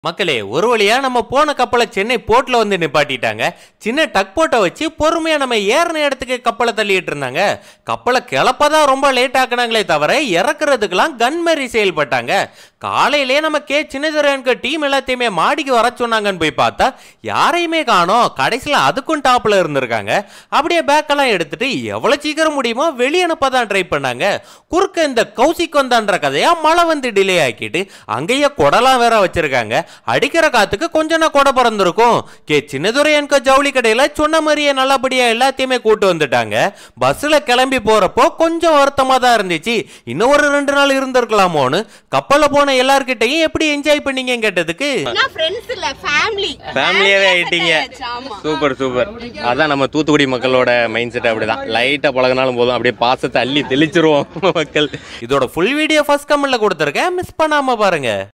மக்களே ஒரு வழியா நம்ம போன கப்பலை சென்னை போர்ட்ல வந்து நிப்பாட்டிட்டாங்க சின்ன டக் போட்டை வச்சு பொறுமையா நம்ம ஏறின இடத்துக்கு கப்பலை தள்ளிட்டு இருந்தாங்க கப்பலை கிளப்பதான் ரொம்ப லேட் ஆக்குனாங்களே தவிர இறக்குறதுக்கெல்லாம் கன் மாதிரி செயல்பட்டாங்க காலையிலே நம்ம கே சின்னதுரையனுக்கு டீம் எல்லாத்தையுமே மாடிக்கு வர சொன்னாங்கன்னு போய் பார்த்தா யாரையுமே காணோம் கடைசியில் அதுக்கும் டாப்ல இருந்திருக்காங்க அப்படியே பேக்கெல்லாம் எடுத்துட்டு எவ்வளவு சீக்கிரம் முடியுமோ வெளியே அனுப்ப தான் ட்ரை பண்ணாங்க குறுக்க இந்த கௌசிக் வந்தான்ற கதையா மழை வந்து டிலே ஆக்கிட்டு அங்கேயே கொடலாம் வேற வச்சிருக்காங்க அடிக்கிற காத்துக்கு கொஞ்சம் நான் கொடை பிறந்திருக்கும் கே சின்னதுரை எனக்கு ஜவுளி கடையில சொன்ன மாதிரியே நல்லபடியா எல்லாத்தையுமே கூட்டு வந்துட்டாங்க பஸ்ல கிளம்பி போறப்போ கொஞ்சம் வருத்தமா தான் இருந்துச்சு இன்னும் ஒரு ரெண்டு நாள் இருந்திருக்கலாமோன்னு கப்பல்ல போன எல்லார்கிட்டயும் எப்படி என்ஜாய் பண்ணீங்க கேட்டதுக்கு நான் ஃப்ரெண்ட்ஸ் இல்ல ஃபேமிலி ஃபேமிலியாவே ஆயிட்டீங்க ஆமா சூப்பர் சூப்பர் அதான் நம்ம தூத்துக்குடி மக்களோட மைண்ட் செட் அப்படிதான் லைட்டா பழகினாலும் போதும் அப்படியே பாசத்தை அள்ளி தெளிச்சிருவோம் மக்கள் இதோட ஃபுல் வீடியோ ஃபர்ஸ்ட் கமெண்ட்ல கொடுத்துருக்கேன் மிஸ் பண்ணாம பாருங்க